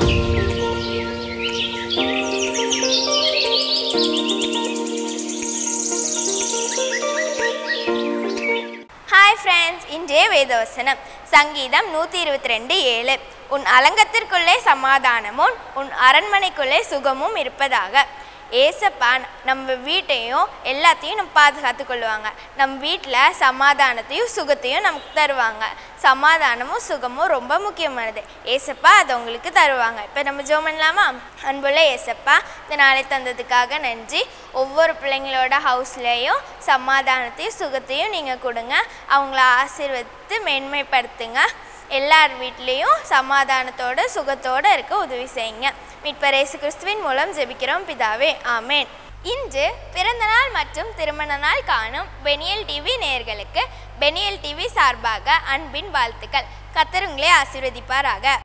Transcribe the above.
hi friends இன்றைய வேதவசனம் சங்கீதம் நூற்றி இருபத்தி ரெண்டு ஏழு உன் அலங்கத்திற்குள்ளே சமாதானமும் உன் அரண்மனைக்குள்ளே சுகமும் இருப்பதாக ஏசப்பா நம்ம வீட்டையும் எல்லாத்தையும் நம்ம பாதுகாத்து கொள்வாங்க நம்ம வீட்டில் சமாதானத்தையும் சுகத்தையும் நமக்கு தருவாங்க சமாதானமும் சுகமும் ரொம்ப முக்கியமானது ஏசப்பா அதை உங்களுக்கு தருவாங்க இப்போ நம்ம ஜோம் பண்ணலாமா அன்புள்ள ஏசப்பா இந்த நாளை தந்ததுக்காக நன்றி ஒவ்வொரு பிள்ளைங்களோட ஹவுஸ்லேயும் சமாதானத்தையும் சுகத்தையும் நீங்கள் கொடுங்க அவங்கள ஆசீர்வதித்து மேன்மைப்படுத்துங்க எல்லார் வீட்லேயும் சமாதானத்தோட சுகத்தோட இருக்க உதவி செய்யுங்க மீட்பர் இயேசு கிறிஸ்துவின் மூலம் ஜெபிக்கிறோம் பிதாவே ஆமென் இன்று பிறந்தநாள் மற்றும் திருமண நாள் காணும் பெனியல் டிவி நேயர்களுக்கு பெனியல் டிவி சார்பாக அன்பின் வாழ்த்துக்கள் கத்தருங்களே ஆசீர்வதிப்பாராக